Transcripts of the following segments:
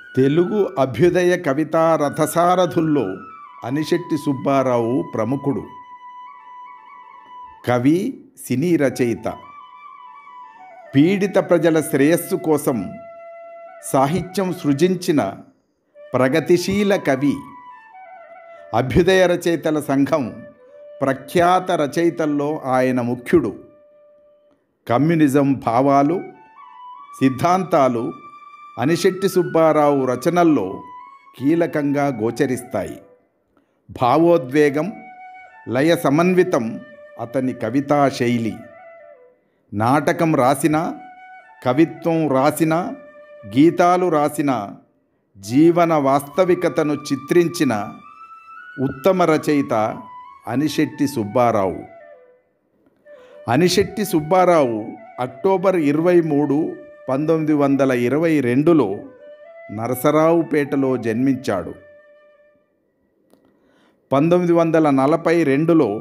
తెలుగు అభ్యుదయ కవితా రథసారథుల్లో అనిశెట్టి సుబ్బారావు ప్రముఖుడు కవి సినీ రచయిత పీడిత ప్రజల శ్రేయస్సు కోసం సాహిత్యం సృజించిన ప్రగతిశీల కవి అభ్యుదయ రచయితల సంఘం ప్రఖ్యాత రచయితల్లో ఆయన ముఖ్యుడు కమ్యూనిజం భావాలు సిద్ధాంతాలు అనిశెట్టి సుబ్బారావు రచనల్లో కీలకంగా గోచరిస్తాయి భావోద్వేగం లయ సమన్వితం అతని కవితా శైలి నాటకం రాసిన కవిత్వం రాసిన గీతాలు రాసిన జీవన వాస్తవికతను చిత్రించిన ఉత్తమ రచయిత అనిశెట్టి సుబ్బారావు అనిశెట్టి సుబ్బారావు అక్టోబర్ ఇరవై మూడు పంతొమ్మిది వందల ఇరవై రెండులో నరసరావుపేటలో జన్మించాడు పంతొమ్మిది వందల నలభై రెండులో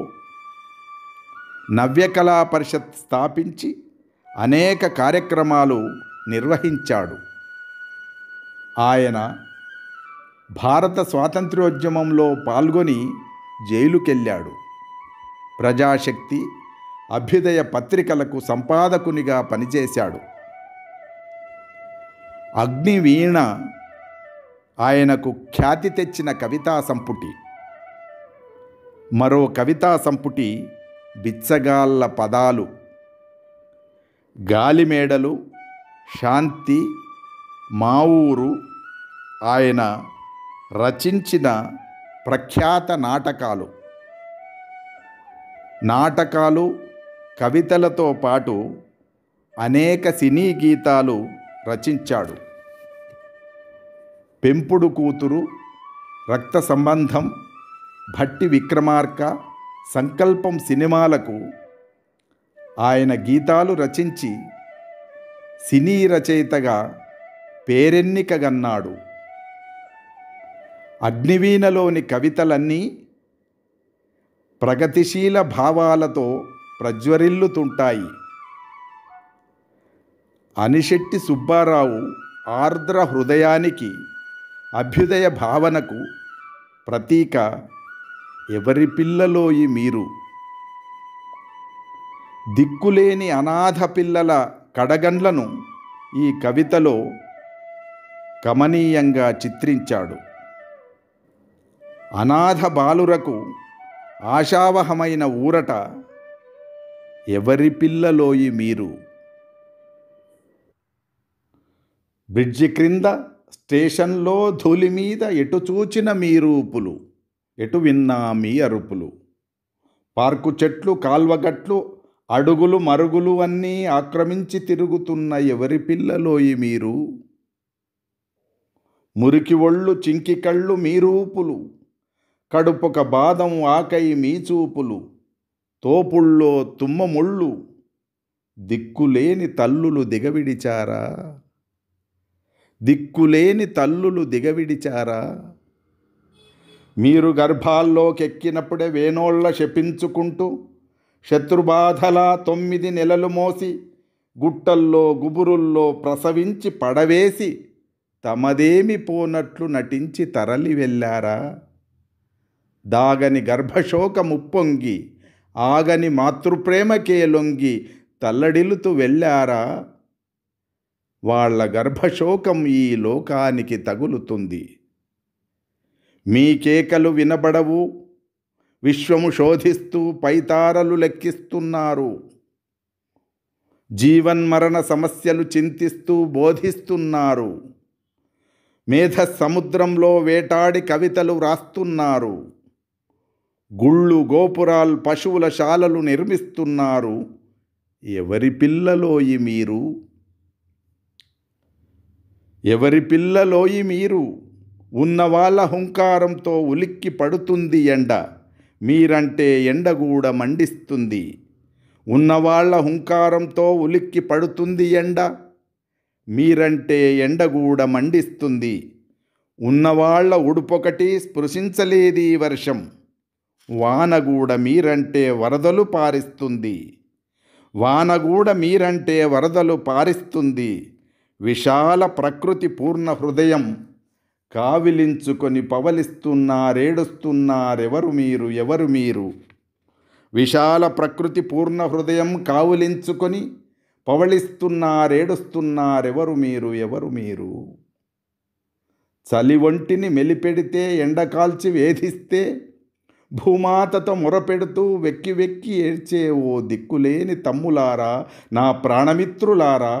నవ్యకళా పరిషత్ స్థాపించి అనేక కార్యక్రమాలు నిర్వహించాడు ఆయన భారత స్వాతంత్ర్యోద్యమంలో పాల్గొని జైలుకెళ్ళాడు ప్రజాశక్తి అభ్యుదయ పత్రికలకు సంపాదకునిగా పనిచేశాడు అగ్నివీణ ఆయనకు ఖ్యాతి తెచ్చిన కవితా సంపుటి మరో కవితా సంపుటి బిచ్చగాళ్ళ పదాలు గాలిమేడలు శాంతి మా ఊరు ఆయన రచించిన ప్రఖ్యాత నాటకాలు నాటకాలు కవితలతో పాటు అనేక సినీ గీతాలు రచించాడు పెంపుడు కూతురు రక్త సంబంధం భట్టి విక్రమార్క సంకల్పం సినిమాలకు ఆయన గీతాలు రచించి సినీ రచయితగా పేరెన్నికగన్నాడు అగ్నివీణలోని కవితలన్నీ ప్రగతిశీల భావాలతో ప్రజ్వరిల్లుతుంటాయి అనిశెట్టి సుబ్బారావు ఆర్ద్ర హృదయానికి అభ్యుదయ భావనకు ప్రతీక ఎవరి పిల్లలోయి మీరు దిక్కులేని అనాథ పిల్లల కడగండ్లను ఈ కవితలో కమనీయంగా చిత్రించాడు అనాథ బాలురకు ఆశావహమైన ఊరట ఎవరి పిల్లలోయి మీరు బ్రిడ్జి క్రింద స్టేషన్లో ధూళి మీద ఎటు చూచిన మీ రూపులు ఎటు విన్నా మీ అరుపులు పార్కు చెట్లు కాల్వగట్లు అడుగులు మరుగులు అన్నీ ఆక్రమించి తిరుగుతున్న ఎవరి పిల్లలోయి మీరు మురికి ఒళ్ళు చింకి కళ్ళు మీ రూపులు కడుపొక బాదం ఆకై మీ చూపులు తోపుళ్ళో తుమ్మముళ్ళు దిక్కులేని తల్లులు దిగవిడిచారా దిక్కులేని తల్లులు దిగవిడిచారా మీరు గర్భాల్లోకెక్కినప్పుడే వేణోళ్ళ శపించుకుంటూ శత్రుబాధలా తొమ్మిది నెలలు మోసి గుట్టల్లో గుబురుల్లో ప్రసవించి పడవేసి తమదేమి పోనట్లు నటించి తరలి వెళ్ళారా దాగని గర్భశోకముప్పొంగి ఆగని మాతృప్రేమకే లొంగి తల్లడిల్లుతూ వెళ్ళారా వాళ్ళ గర్భశోకం ఈ లోకానికి తగులుతుంది మీ కేకలు వినబడవు విశ్వము శోధిస్తూ పైతారలు లెక్కిస్తున్నారు జీవన్మరణ సమస్యలు చింతిస్తూ బోధిస్తున్నారు మేధ సముద్రంలో వేటాడి కవితలు వ్రాస్తున్నారు గుళ్ళు గోపురాలు పశువుల శాలలు నిర్మిస్తున్నారు ఎవరి పిల్లలోయి మీరు ఎవరి పిల్లలోయి మీరు ఉన్నవాళ్ళ హుంకారంతో ఉలిక్కి పడుతుంది ఎండ మీరంటే ఎండగూడ మండిస్తుంది ఉన్నవాళ్ల హుంకారంతో ఉలిక్కి పడుతుంది ఎండ మీరంటే ఎండగూడ మండిస్తుంది ఉన్నవాళ్ల ఉడుపొకటి స్పృశించలేది వర్షం వానగూడ మీరంటే వరదలు పారిస్తుంది వానగూడ మీరంటే వరదలు పారిస్తుంది విశాల ప్రకృతి పూర్ణ హృదయం కావిలించుకొని పవలిస్తున్నారేడుస్తున్నారెవరు మీరు ఎవరు మీరు విశాల ప్రకృతి పూర్ణ హృదయం కావులించుకొని పవళిస్తున్నారేడుస్తున్నారెవరు మీరు ఎవరు మీరు చలి ఒంటిని మెలిపెడితే ఎండకాల్చి వేధిస్తే భూమాతతో మొరపెడుతూ వెక్కి వెక్కి ఏడ్చే ఓ దిక్కులేని తమ్ములారా నా ప్రాణమిత్రులారా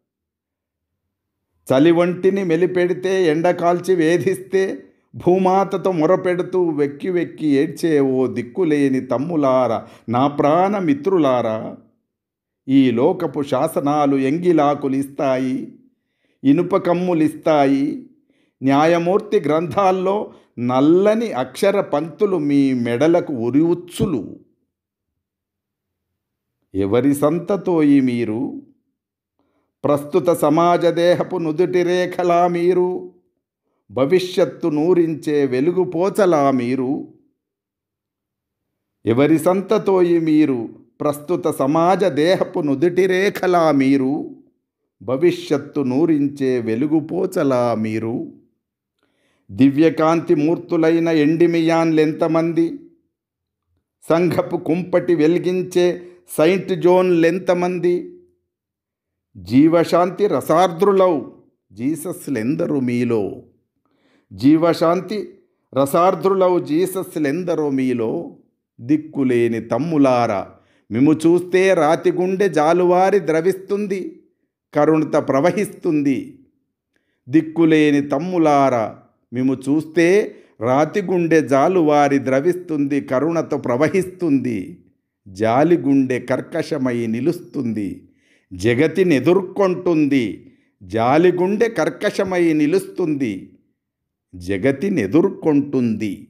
చలి వంటిని మెలిపెడితే ఎండకాల్చి వేధిస్తే భూమాతతో మొరపెడుతూ వెక్కి వెక్కి ఏడ్చే ఓ దిక్కులేని తమ్ములారా నా ప్రాణమిత్రులారా ఈ లోకపు శాసనాలు ఎంగిలాకులిస్తాయి ఇనుప కమ్ములిస్తాయి న్యాయమూర్తి గ్రంథాల్లో నల్లని అక్షర పంక్తులు మీ మెడలకు ఉరివుచ్చులు ఎవరి సంతతోయి మీరు ప్రస్తుత సమాజ దేహపు నుదుటి రేఖలా మీరు భవిష్యత్తు నూరించే వెలుగు పోచలా మీరు ఎవరి సంతతోయి మీరు ప్రస్తుత సమాజ దేహపు నుదుటి రేఖలా మీరు భవిష్యత్తు నూరించే వెలుగుపోచలా మీరు దివ్యకాంతి మూర్తులైన ఎండిమియాన్లెంతమంది సంఘపు కుంపటి వెలిగించే సైంట్ జోన్లెంతమంది జీవశాంతి రసార్ద్రులౌ జీసస్లెందరు మీలో జీవశాంతి రసార్ద్రులౌ జీసస్లెందరో మీలో దిక్కులేని తమ్ములారా మిము చూస్తే రాతి గుండె జాలువారి ద్రవిస్తుంది కరుణత ప్రవహిస్తుంది దిక్కులేని తమ్ములారా మేము చూస్తే రాతి గుండె జాలువారి ద్రవిస్తుంది కరుణతో ప్రవహిస్తుంది జాలి గుండె కర్కశమై నిలుస్తుంది జగతిని ఎదుర్కొంటుంది జాలి గుండె కర్కశమై నిలుస్తుంది జగతిని ఎదుర్కొంటుంది